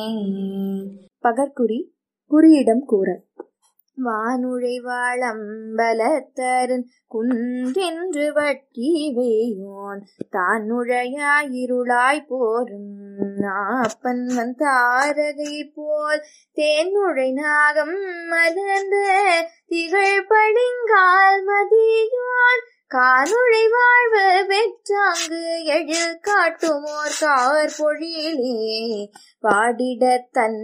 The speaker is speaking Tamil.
பகற்குறி குறியிடம் கூற வானுழைவாளம்பலத்தருண் குன்றென்று வட்கிவேயோன் தான் நுழையாயிருளாய் போரும் நாப்பன் தாரகை போல் தேனுழை நாகம் மலர்ந்த திகழ் பளிங்கால் மதியோன் கானுழை வாழ்வு பெற்றாங்கு எழில் காட்டுமோர் கார் பொழிலே பாடிட தன்